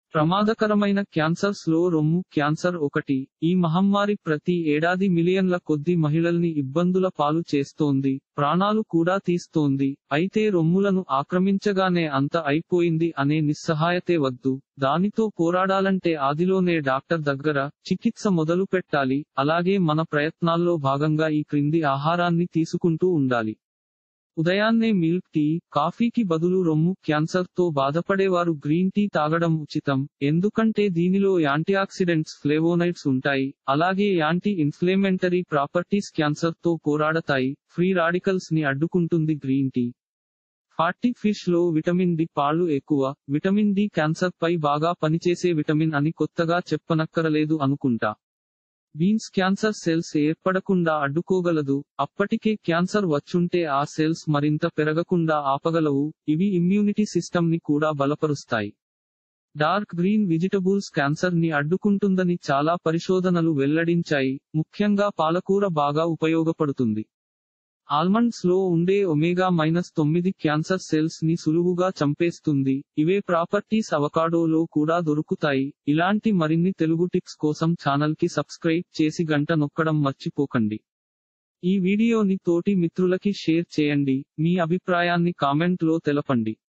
ప్రమాదకరమైన క్యాన్సర్స్ లో రొమ్ము క్యాన్సర్ ఒకటి ఈ మహమ్మారి ప్రతి ఏడాది మిలియన్ల కొద్ది మహిళల్ని ఇబ్బందుల పాలు చేస్తోంది ప్రాణాలు కూడా తీస్తోంది అయితే రొమ్ములను ఆక్రమించగానే అంత అయిపోయింది అనే నిస్సహాయతే వద్దు దానితో పోరాడాలంటే ఆదిలోనే డాక్టర్ దగ్గర చికిత్స మొదలు పెట్టాలి అలాగే మన ప్రయత్నాల్లో భాగంగా ఈ క్రింది ఆహారాన్ని తీసుకుంటూ ఉండాలి ఉదయాన్నే మిల్క్ టీ కాఫీకి బదులు రొమ్ము క్యాన్సర్ తో బాధపడేవారు గ్రీన్ టీ తాగడం ఉచితం ఎందుకంటే దీనిలో యాంటీఆక్సిడెంట్స్ ఫ్లేవోనైడ్స్ ఉంటాయి అలాగే యాంటీ ఇన్ఫ్లేమెంటరీ ప్రాపర్టీస్ క్యాన్సర్ తో పోరాడతాయి ఫ్రీ రాడికల్స్ ని అడ్డుకుంటుంది గ్రీన్ టీ ఫార్టీ ఫిష్ లో విటమిన్ డి పాళ్లు ఎక్కువ విటమిన్ డి క్యాన్సర్ పై బాగా పనిచేసే విటమిన్ అని కొత్తగా చెప్పనక్కరలేదు అనుకుంటా బీన్స్ క్యాన్సర్ సెల్స్ ఏర్పడకుండా అడ్డుకోగలదు అప్పటికే క్యాన్సర్ వచ్చుంటే ఆ సెల్స్ మరింత పెరగకుండా ఆపగలవు ఇవి ఇమ్యూనిటీ సిస్టమ్ ని కూడా బలపరుస్తాయి డార్క్ గ్రీన్ వెజిటబుల్స్ క్యాన్సర్ ని అడ్డుకుంటుందని చాలా పరిశోధనలు వెల్లడించాయి ముఖ్యంగా పాలకూర బాగా ఉపయోగపడుతుంది ఆల్మండ్స్ లో ఉండే ఒమేగా మైనస్ తొమ్మిది క్యాన్సర్ సెల్స్ ని సులువుగా చంపేస్తుంది ఇవే ప్రాపర్టీస్ అవకాడోలో కూడా దొరుకుతాయి ఇలాంటి మరిన్ని తెలుగు టిప్స్ కోసం ఛానల్ కి సబ్స్క్రైబ్ చేసి గంట నొక్కడం మర్చిపోకండి ఈ వీడియోని తోటి మిత్రులకి షేర్ చేయండి మీ అభిప్రాయాన్ని కామెంట్ లో తెలపండి